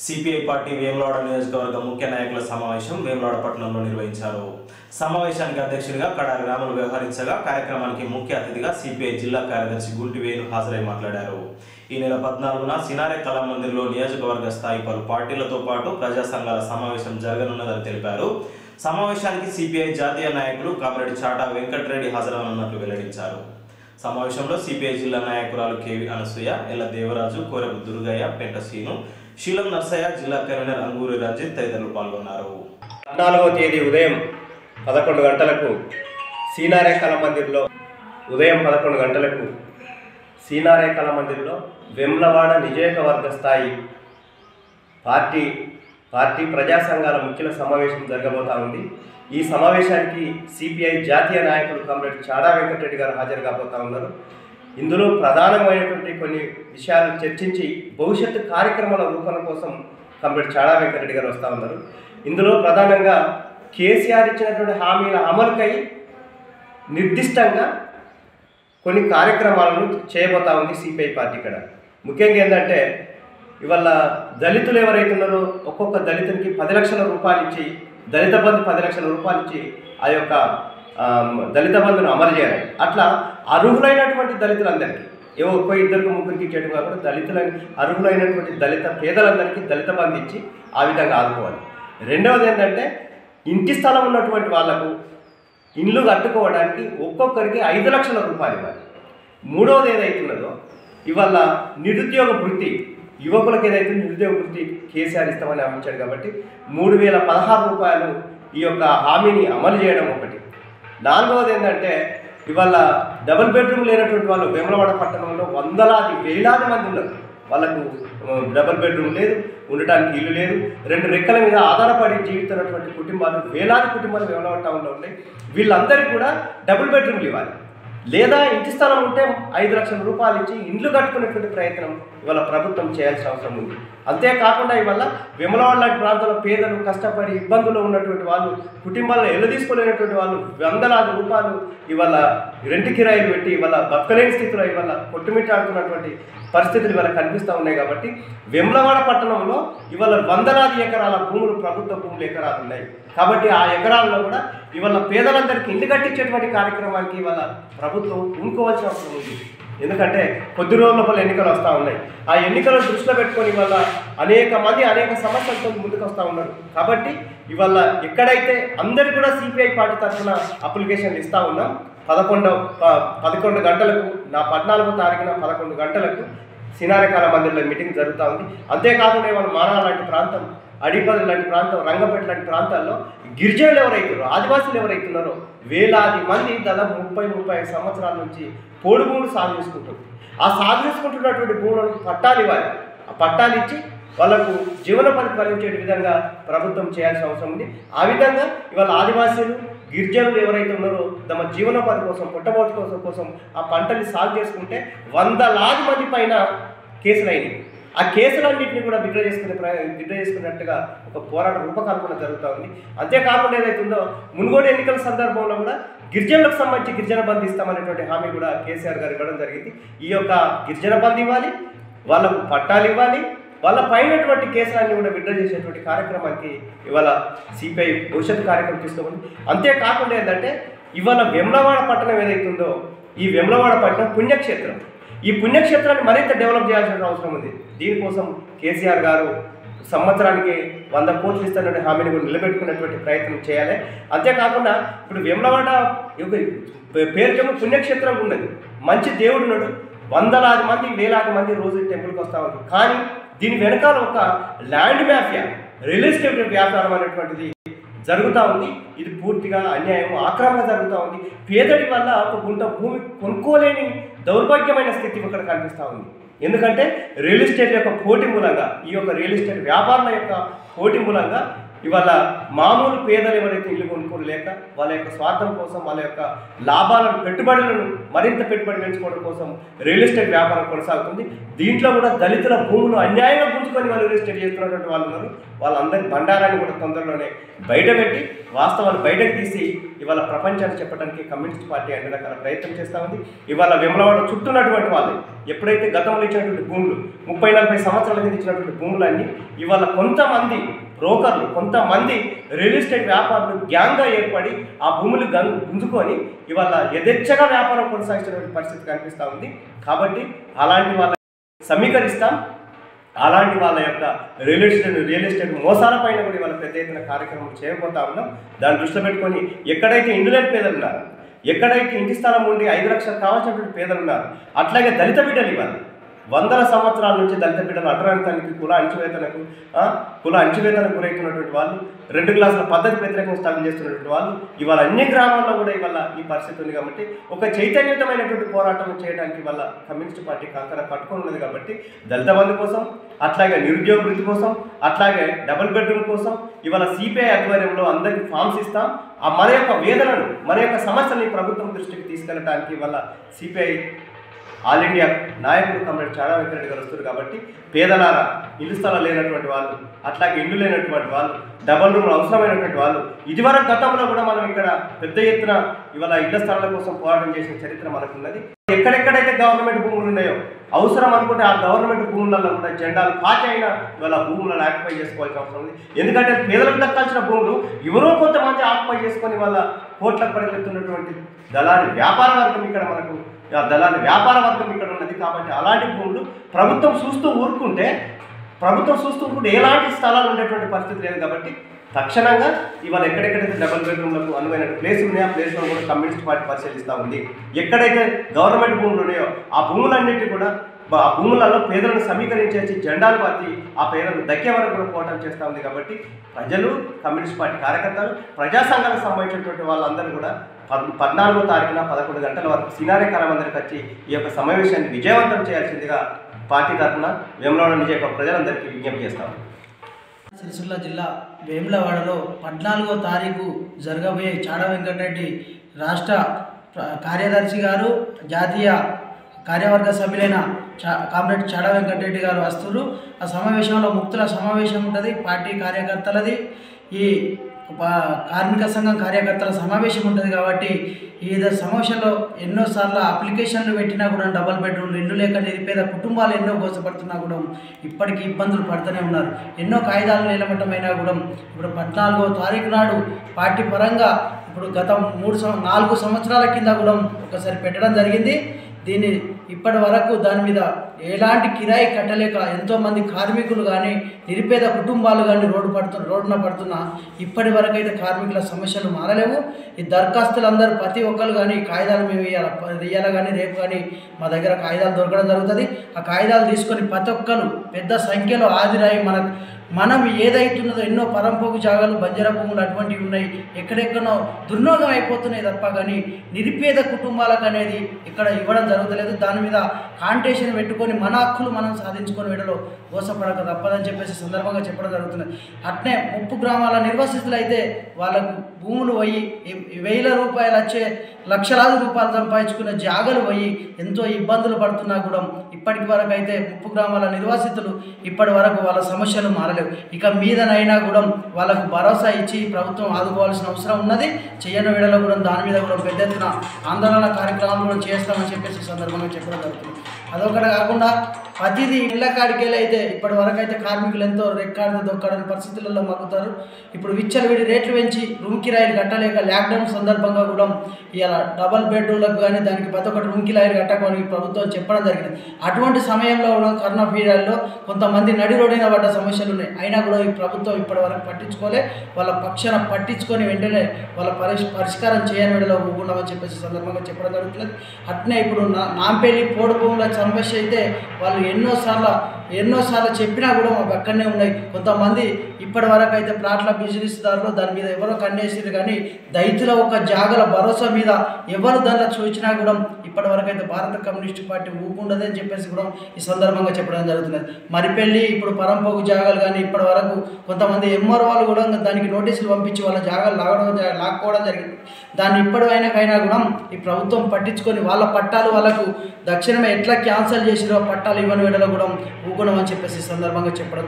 CPI party Vemulawada నియోజకవర్గ ముఖ్య నాయకుల సమావేశం వేములవాడ పట్టణంలో నిర్వహించారు సమావేశానికి అధ్యక్షుడిగా కడారి రాములు వ్యవహరించగా కార్యక్రమానికి ముఖ్య అతిథిగా సిపిఐ జిల్లా కార్యదర్శి గుంటి వేణు హాజరై మాట్లాడారు ఈ నెల పద్నాలుగున సినారే కళామందిర్లో నియోజకవర్గ స్థాయి పలు పార్టీలతో పాటు ప్రజా సంఘాల సమావేశం జరగనున్నదని తెలిపారు సమావేశానికి సిపిఐ జాతీయ నాయకులు కామిరెడ్డి చాటా వెంకటరెడ్డి హాజరనున్నట్లు వెల్లడించారు సమావేశంలో సిపిఐ జిల్లా నాయకురాలు కేవి అనసూయ ఎల్ల దేవరాజు కోరెపు దుర్గయ్య పెంట శ్రీను శీలం నర్సయ్య జిల్లా కన్వీనర్ అంగూరి రంజిత్ తదితరులు పాల్గొన్నారు పద్నాలుగవ తేదీ ఉదయం పదకొండు గంటలకు సీనారే కళ మందిర్లో ఉదయం పదకొండు గంటలకు సీనారే కళ మందిర్లో వెమ్లవాడ నియోజకవర్గ స్థాయి పార్టీ పార్టీ ప్రజా సంఘాల ముఖ్యుల సమావేశం జరగబోతా ఉంది ఈ సమావేశానికి సిపిఐ జాతీయ నాయకులు కామ్రేడ్ చాడా వెంకటరెడ్డి గారు హాజరు కాబోతా ఉన్నారు ఇందులో ప్రధానమైనటువంటి కొన్ని విషయాలు చర్చించి భవిష్యత్తు కార్యక్రమాల రూపణ కోసం కామ్రేడ్ చాడా వెంకటరెడ్డి గారు వస్తూ ఉన్నారు ఇందులో ప్రధానంగా కేసీఆర్ ఇచ్చినటువంటి హామీల అమలుకై నిర్దిష్టంగా కొన్ని కార్యక్రమాలను చేయబోతా ఉంది సిపిఐ పార్టీ ఇక్కడ ముఖ్యంగా ఏంటంటే ఇవాళ దళితులు ఎవరైతే ఉన్నారో ఒక్కొక్క దళితునికి పది లక్షల రూపాయలు ఇచ్చి దళిత బంధు పది లక్షల రూపాయలు ఇచ్చి ఆ యొక్క ఆ, దళిత బంధును అమలు చేయాలి అట్లా అర్హులైనటువంటి దళితులందరికీ ఏవో ఒక్క ఇద్దరికి ముగ్గురికి ఇచ్చేయడం కాకుండా దళితులైన అర్హులైనటువంటి దళిత పేదలందరికీ దళిత బంధు ఇచ్చి ఆ విధంగా ఆదుకోవాలి రెండవది ఏంటంటే ఇంటి స్థలం ఉన్నటువంటి వాళ్లకు ఇండ్లు కట్టుకోవడానికి ఒక్కొక్కరికి ఐదు లక్షల రూపాయలు ఇవ్వాలి మూడవది ఏదైతున్నదో ఇవాళ నిరుద్యోగ వృత్తి యువకులకు ఏదైతే నిరుద్యోగ వృత్తి కేసీఆర్ ఇస్తామని హామీచ్చాడు కాబట్టి మూడు వేల పదహారు రూపాయలు ఈ యొక్క హామీని అమలు చేయడం ఒకటి నాలుగవది ఏంటంటే ఇవాళ డబుల్ బెడ్రూమ్ లేనటువంటి వాళ్ళు వేములవాడ పట్టణంలో వందలాది వేలాది మంది ఉన్నారు వాళ్ళకు ఆ, డబుల్ బెడ్రూమ్ లేదు ఉండటానికి ఇల్లు లేదు రెండు రెక్కల మీద ఆధారపడి జీవిస్తున్నటువంటి కుటుంబాలు వేలాది కుటుంబాలు వేములవాడ టౌన్లో ఉన్నాయి వీళ్ళందరికీ కూడా డబుల్ బెడ్రూమ్లు ఇవ్వాలి లేదా ఇంటి స్థలం ఉంటే ఐదు లక్షల రూపాయలు ఇచ్చి ఇండ్లు కట్టుకునేటువంటి ప్రయత్నం ఇవాళ ప్రభుత్వం చేయాల్సిన అవసరం ఉంది అంతేకాకుండా ఇవాళ విమలవాడ లాంటి ప్రాంతంలో పేదలు కష్టపడి ఇబ్బందుల్లో ఉన్నటువంటి వాళ్ళు కుటుంబాలను ఎల్ల తీసుకోలేనటువంటి వాళ్ళు వందలాది రూపాయలు ఇవాళ రెంట్ కిరాయిలు పెట్టి ఇవాళ బతకలేని స్థితిలో ఇవాళ కొట్టుమిట్టాడుతున్నటువంటి పరిస్థితులు ఇవాళ కనిపిస్తూ ఉన్నాయి కాబట్టి వెమ్లవాడ పట్టణంలో ఇవాళ వందలాది ఎకరాల భూములు ప్రభుత్వ భూములు ఎకరాలు ఉన్నాయి కాబట్టి ఆ ఎకరాల్లో కూడా ఇవాళ పేదలందరికీ ఇల్లు కట్టించేటువంటి కార్యక్రమానికి ఇవాళ ప్రభుత్వం పూనుకోవాల్సిన అవసరం ఉంది ఎందుకంటే కొద్ది రోజుల లోపల ఎన్నికలు వస్తూ ఉన్నాయి ఆ ఎన్నికలను దృష్టిలో పెట్టుకొని ఇవాళ అనేక మంది అనేక సమస్యలతో ముందుకు వస్తూ ఉన్నారు కాబట్టి ఇవాళ ఎక్కడైతే అందరు కూడా సిపిఐ పార్టీ తరఫున అప్లికేషన్లు ఇస్తూ ఉన్నాం పదకొండవ ప- పదకొండు గంటలకు నా పద్నాలుగో తారీఖున పదకొండు గంటలకు సినారకాల మందిర్లో మీటింగ్ జరుగుతూ ఉంది అంతేకాకుండా ఇవాళ మానా లాంటి ప్రాంతం అడిపల్లి లాంటి ప్రాంతం రంగపేట లాంటి ప్రాంతాల్లో గిరిజనులు ఎవరైతున్నారో ఆదివాసులు ఎవరైతున్నారో వేలాది మంది దాదాపు ముప్పై ముప్పై ఐదు సంవత్సరాల నుంచి పోడు భూములు సాగు చేసుకుంటారు ఆ సాగు చేసుకుంటున్నటువంటి భూములను పట్టాలు ఇవ్వాలి ఆ పట్టాలు ఇచ్చి వాళ్ళకు జీవనోపాధి కలిగించే విధంగా ప్రభుత్వం చేయాల్సిన అవసరం ఉంది ఆ విధంగా ఇవాళ ఆదివాసీలు గిరిజనులు ఎవరైతే ఉన్నారో తమ జీవనోపాధి కోసం పుట్టబోటు కోసం కోసం ఆ పంటని సాగు చేసుకుంటే వందలాది మంది పైన కేసులు అయినాయి ఆ కేసులన్నింటినీ కూడా విడ్డ్రా చేసుకునే ప్ర విడ్డ్రా చేసుకున్నట్టుగా ఒక పోరాట రూపకల్పన జరుగుతూ ఉంది అంతేకాకుండా ఏదైతుందో మునుగోడు ఎన్నికల సందర్భంలో కూడా గిరిజనులకు సంబంధించి గిరిజన బంధు ఇస్తామనేటువంటి హామీ కూడా కేసీఆర్ గారు ఇవ్వడం జరిగింది ఈ యొక్క గిరిజన బంధు ఇవ్వాలి వాళ్ళకు పట్టాలు ఇవ్వాలి వాళ్ళ పైనటువంటి కేసులన్నీ కూడా విడ్డ్రా చేసేటువంటి కార్యక్రమానికి ఇవాళ సిపిఐ భవిష్యత్తు కార్యక్రమం తీసుకోవాలి అంతేకాకుండా ఏంటంటే ఇవాళ వెమ్లవాడ పట్టణం ఏదైతుందో ఈ వెమ్లవాడ పట్టణం పుణ్యక్షేత్రం ఈ పుణ్యక్షేత్రాన్ని మరింత డెవలప్ చేయాల్సిన అవసరం ఉంది దీనికోసం కేసీఆర్ గారు సంవత్సరానికి వంద కోట్లు ఇస్తున్న హామీని కూడా నిలబెట్టుకునేటువంటి ప్రయత్నం చేయాలి అంతేకాకుండా ఇప్పుడు వెమ్లవాడ యొక్క పేరుకేమో పుణ్యక్షేత్రం ఉన్నది మంచి దేవుడు ఉన్నాడు వందలాది మంది వేలాది మంది రోజు టెంపుల్కి వస్తూ ఉంటారు కానీ దీని వెనకాల ఒక ల్యాండ్ మాఫియా రియల్ ఎస్టేట్ వ్యాపారం అనేటువంటిది జరుగుతూ ఉంది ఇది పూర్తిగా అన్యాయం ఆక్రమణ జరుగుతూ ఉంది పేదడి వల్ల ఒక గుంట భూమి కొనుక్కోలేని దౌర్భాగ్యమైన స్థితి ఇక్కడ కనిపిస్తూ ఉంది ఎందుకంటే రియల్ ఎస్టేట్ యొక్క పోటీ మూలంగా ఈ యొక్క రియల్ ఎస్టేట్ వ్యాపారుల యొక్క పోటీ మూలంగా ఇవాళ మామూలు పేదలు ఎవరైతే ఇల్లు కొనుక్కోలేక వాళ్ళ యొక్క స్వార్థం కోసం వాళ్ళ యొక్క లాభాలను పెట్టుబడులను మరింత పెట్టుబడి పెంచుకోవడం కోసం రియల్ ఎస్టేట్ వ్యాపారం కొనసాగుతుంది దీంట్లో కూడా దళితుల భూములు అన్యాయంగా పుంజుకొని వాళ్ళు రియల్ ఎస్టేట్ చేస్తున్నటువంటి వాళ్ళు ఉన్నారు వాళ్ళందరి బండారాన్ని కూడా తొందరలోనే బయటపెట్టి వాస్తవాలు బయటకు తీసి ఇవాళ ప్రపంచాన్ని చెప్పడానికి కమ్యూనిస్ట్ పార్టీ అన్ని రకాల ప్రయత్నం చేస్తూ ఉంది ఇవాళ విమలవాడ చుట్టూన్నటువంటి వాళ్ళు ఎప్పుడైతే గతంలో ఇచ్చినటువంటి భూములు ముప్పై నలభై సంవత్సరాల కింద ఇచ్చినటువంటి భూములన్నీ ఇవాళ కొంతమంది బ్రోకర్లు కొంతమంది రియల్ ఎస్టేట్ వ్యాపారులు గ్యాంగ్గా ఏర్పడి ఆ భూములు గం- గుంజుకొని ఇవాళ యథేచ్ఛగా వ్యాపారం కొనసాగించినటువంటి పరిస్థితి కనిపిస్తూ ఉంది కాబట్టి అలాంటి వాళ్ళ సమీకరిస్తాం అలాంటి వాళ్ళ యొక్క రియల్ ఎస్టేట్ రియల్ ఎస్టేట్ మోసాల పైన కూడా ఇవాళ పెద్ద ఎత్తున కార్యక్రమం చేయబోతా ఉన్నాం దాన్ని దృష్టిలో పెట్టుకొని ఎక్కడైతే ఇండ్లు లేని పేదలు ఉన్నారు ఎక్కడైతే ఇంటి స్థలం ఉండి ఐదు లక్షలు కావాల్సినటువంటి పేదలు ఉన్నారు అట్లాగే దళిత బిడ్డలు ఇవ్వాలి వందల సంవత్సరాల నుంచి దళిత బిడ్డలు అటరాంతానికి కుల అణచివేతనకు ఆ, కుల అణచివేతనకు గురవుతున్నటువంటి వాళ్ళు రెండు గ్లాసుల పద్ధతి వ్యతిరేకంగా స్టార్ట్ చేస్తున్నటువంటి వాళ్ళు ఇవాళ అన్ని గ్రామాల్లో కూడా ఇవాళ ఈ పరిస్థితి ఉంది కాబట్టి ఒక చైతన్యతమైనటువంటి పోరాటం చేయడానికి ఇవాళ కమ్యూనిస్ట్ పార్టీ కంకర కట్టుకొని ఉన్నది కాబట్టి దళిత బంధు కోసం అట్లాగే నిరుద్యోగ వృత్తి కోసం అట్లాగే డబుల్ బెడ్రూమ్ కోసం ఇవాళ సిపిఐ ఆధ్వర్యంలో అందరికీ ఫామ్స్ ఇస్తాం ఆ మన యొక్క వేదనను మన యొక్క సమస్యని ప్రభుత్వం దృష్టికి తీసుకెళ్ళడానికి ఇవాళ సిపిఐ ఆల్ ఇండియా నాయకుడు కమిటీ చాలా వెంకరెడ్డి గారు వస్తారు కాబట్టి పేదలార ఇల్లు స్థలాలు లేనటువంటి వాళ్ళు అట్లాగే ఇల్లు లేనటువంటి వాళ్ళు డబల్ రూమ్ అవసరమైనటువంటి వాళ్ళు ఇదివరకు గతంలో కూడా మనం ఇక్కడ పెద్ద ఎత్తున ఇవాళ ఇళ్ల స్థలాల కోసం పోరాటం చేసిన చరిత్ర మనకున్నది ఎక్కడెక్కడైతే గవర్నమెంట్ భూములు ఉన్నాయో అవసరం అనుకుంటే ఆ గవర్నమెంట్ భూములలో కూడా జెండాలు పాచి అయినా ఇవాళ భూములను ఆక్యుపై చేసుకోవాల్సిన అవసరం ఉంది ఎందుకంటే పేదలకు దక్కాల్సిన భూములు ఎవరో కొంతమంది ఆక్యుపై చేసుకొని వాళ్ళ కోట్లకు పడిపోతున్నటువంటి దళారి వ్యాపార వర్గం ఇక్కడ మనకు ఆ దళారి వ్యాపార వర్గం ఇక్కడ ఉన్నది కాబట్టి అలాంటి భూములు ప్రభుత్వం చూస్తూ ఊరుకుంటే ప్రభుత్వం చూస్తూ ఊరుకుంటే ఎలాంటి స్థలాలు ఉండేటువంటి పరిస్థితి లేదు కాబట్టి తక్షణంగా ఇవాళ ఎక్కడెక్కడైతే డబుల్ బెడ్రూమ్లకు అనువైన ప్లేస్ ఉన్నాయో ఆ ప్లేస్లో కూడా కమ్యూనిస్ట్ పార్టీ పరిశీలిస్తూ ఉంది ఎక్కడైతే గవర్నమెంట్ భూములు ఉన్నాయో ఆ భూములన్నిటి కూడా బ- ఆ భూములలో పేదలను సమీకరించేసి జెండాలు పాతి ఆ పేదలకు దక్కే వరకు కూడా పోరాటం చేస్తూ ఉంది కాబట్టి ప్రజలు కమ్యూనిస్ట్ పార్టీ కార్యకర్తలు ప్రజా సంఘాలకు సంబంధించినటువంటి వాళ్ళందరూ కూడా పద్ పద్నాలుగో తారీఖున పదకొండు గంటల వరకు సినారే కళమందరికి వచ్చి ఈ యొక్క సమావేశాన్ని విజయవంతం చేయాల్సిందిగా పార్టీ తరఫున వేమలవాడ నిజయ ప్రజలందరికీ విజ్ఞప్తి చేస్తాము సిరిసిల్ల జిల్లా వేములవాడలో పద్నాలుగో తారీఖు జరగబోయే చాడ వెంకటరెడ్డి రాష్ట్ర ప్ర- కార్యదర్శి గారు జాతీయ కార్యవర్గ సభ్యులైన చా కామ్రేడ్ చాడ వెంకటరెడ్డి గారు వస్తున్నారు ఆ సమావేశంలో ముక్తుల సమావేశం ఉంటుంది పార్టీ కార్యకర్తలది ఈ పా- కార్మిక సంఘం కార్యకర్తల సమావేశం ఉంటుంది కాబట్టి ఈ సమావేశంలో ఎన్నోసార్లు అప్లికేషన్లు పెట్టినా కూడా డబల్ బెడ్రూమ్ రెండు లేక నిరుపేద కుటుంబాలు ఎన్నో కోసపడుతున్నా కూడా ఇప్పటికీ ఇబ్బందులు పడుతూనే ఉన్నారు ఎన్నో కాయిదాలు నిలబట్టమైనా కూడా ఇప్పుడు పద్నాలుగో తారీఖు నాడు పార్టీ పరంగా ఇప్పుడు గత మూడు సం నాలుగు సంవత్సరాల కింద కూడా ఒకసారి పెట్టడం జరిగింది దీన్ని ఇప్పటి వరకు దాని మీద ఎలాంటి కిరాయి కట్టలేక ఎంతోమంది కార్మికులు కానీ నిరుపేద కుటుంబాలు కానీ రోడ్డు పడుతు రోడ్డున పడుతున్నా ఇప్పటి వరకు అయితే కార్మికుల సమస్యలు మారలేవు ఈ దరఖాస్తులు అందరూ ప్రతి ఒక్కరు కానీ కాగితాలు మేము ఇవ్వాలి ఇయ్యాల కానీ రేపు కానీ మా దగ్గర కాగితాలు దొరకడం జరుగుతుంది ఆ కాగితాలు తీసుకొని ప్రతి ఒక్కరు పెద్ద సంఖ్యలో హాజరై మనకు మనం ఏదైతున్నదో ఎన్నో పరంపోకు జాగాలు బంజర భూములు అటువంటివి ఉన్నాయి ఎక్కడెక్కడో దుర్నోగం అయిపోతున్నాయి తప్ప కానీ నిరుపేద కుటుంబాలకు అనేది ఇక్కడ ఇవ్వడం జరుగుతలేదు దాని మీద కాంటేషన్ పెట్టుకొని మన హక్కులు మనం సాధించుకొని వీడలో మోసపడక తప్పదని చెప్పేసి సందర్భంగా చెప్పడం జరుగుతుంది అట్నే ముప్పు గ్రామాల నిర్వసితులు అయితే వాళ్ళకు భూములు పోయి ఈ వేల రూపాయలు వచ్చే లక్షలాది రూపాయలు సంపాదించుకునే జాగలు పోయి ఎంతో ఇబ్బందులు పడుతున్నా కూడా ఇప్పటి వరకు అయితే ముప్పు గ్రామాల నిర్వాసితులు ఇప్పటి వరకు వాళ్ళ సమస్యలు మారలేవు ఇక మీదనైనా కూడా వాళ్ళకు భరోసా ఇచ్చి ప్రభుత్వం ఆదుకోవాల్సిన అవసరం ఉన్నది చేయని వేళలో కూడా దాని మీద కూడా పెద్ద ఎత్తున ఆందోళన కార్యక్రమాలు కూడా చేస్తామని చెప్పేసి ఈ సందర్భంగా చెప్పడం జరుగుతుంది అదొకటి కాకుండా ప్రతిదీ ఇళ్ళ కాడికెళ్ళి అయితే ఇప్పటి వరకు అయితే కార్మికులు ఎంతో రెక్కాడితే దొక్కడని పరిస్థితులలో మగ్గుతారు ఇప్పుడు విచ్చలవిడి రేట్లు పెంచి రూమ్ కిరాయిలు కట్టలేక లాక్డౌన్ సందర్భంగా కూడా ఇలా డబల్ బెడ్రూమ్లకు కానీ దానికి ప్రతి ఒక్కటి రూమ్ కిరాయిలు కట్టకమని ప్రభుత్వం చెప్పడం జరిగింది అటువంటి సమయంలో కూడా కరోనా పీరియడ్లో కొంతమంది నడి రోడ్డున పడ్డ సమస్యలు ఉన్నాయి అయినా కూడా ఈ ప్రభుత్వం ఇప్పటి వరకు పట్టించుకోలే వాళ్ళ పక్షాన పట్టించుకొని వెంటనే వాళ్ళ పరిష్ పరిష్కారం చేయని వేళలో ఊగుండమని చెప్పేసి సందర్భంగా చెప్పడం జరుగుతుంది అట్నే ఇప్పుడు నా నాంపల్లి పోడు భూముల సమస్య అయితే వాళ్ళు ఎన్నోసార్లు ఎన్నోసార్లు చెప్పినా కూడా మాకు అక్కడనే ఉన్నాయి కొంతమంది ఇప్పటి వరకు అయితే ప్లాట్ల బిజినెస్దారులు దాని మీద ఎవరో కన్నేసారు కానీ దళితుల ఒక జాగల భరోసా మీద ఎవరు దానిలో చూసినా కూడా ఇప్పటి వరకు అయితే భారత కమ్యూనిస్ట్ పార్టీ ఊపుండదు అని చెప్పేసి కూడా ఈ సందర్భంగా చెప్పడం జరుగుతున్నది మరిపెళ్ళి ఇప్పుడు పరంపోగు జాగాలు కానీ ఇప్పటి వరకు కొంతమంది ఎంఆర్ వాళ్ళు కూడా దానికి నోటీసులు పంపించి వాళ్ళ జాగాలు లాగడం జ- లాక్కోవడం జరిగింది దాన్ని ఇప్పటివైనాకైనా కూడా ఈ ప్రభుత్వం పట్టించుకొని వాళ్ళ పట్టాలు వాళ్ళకు దక్షిణమే ఎట్లా క్యాన్సల్ చేసిరో పట్టాలు ఇవ్వని వేళలో కూడా ఊకున్నామని చెప్పేసి ఈ సందర్భంగా చెప్పడం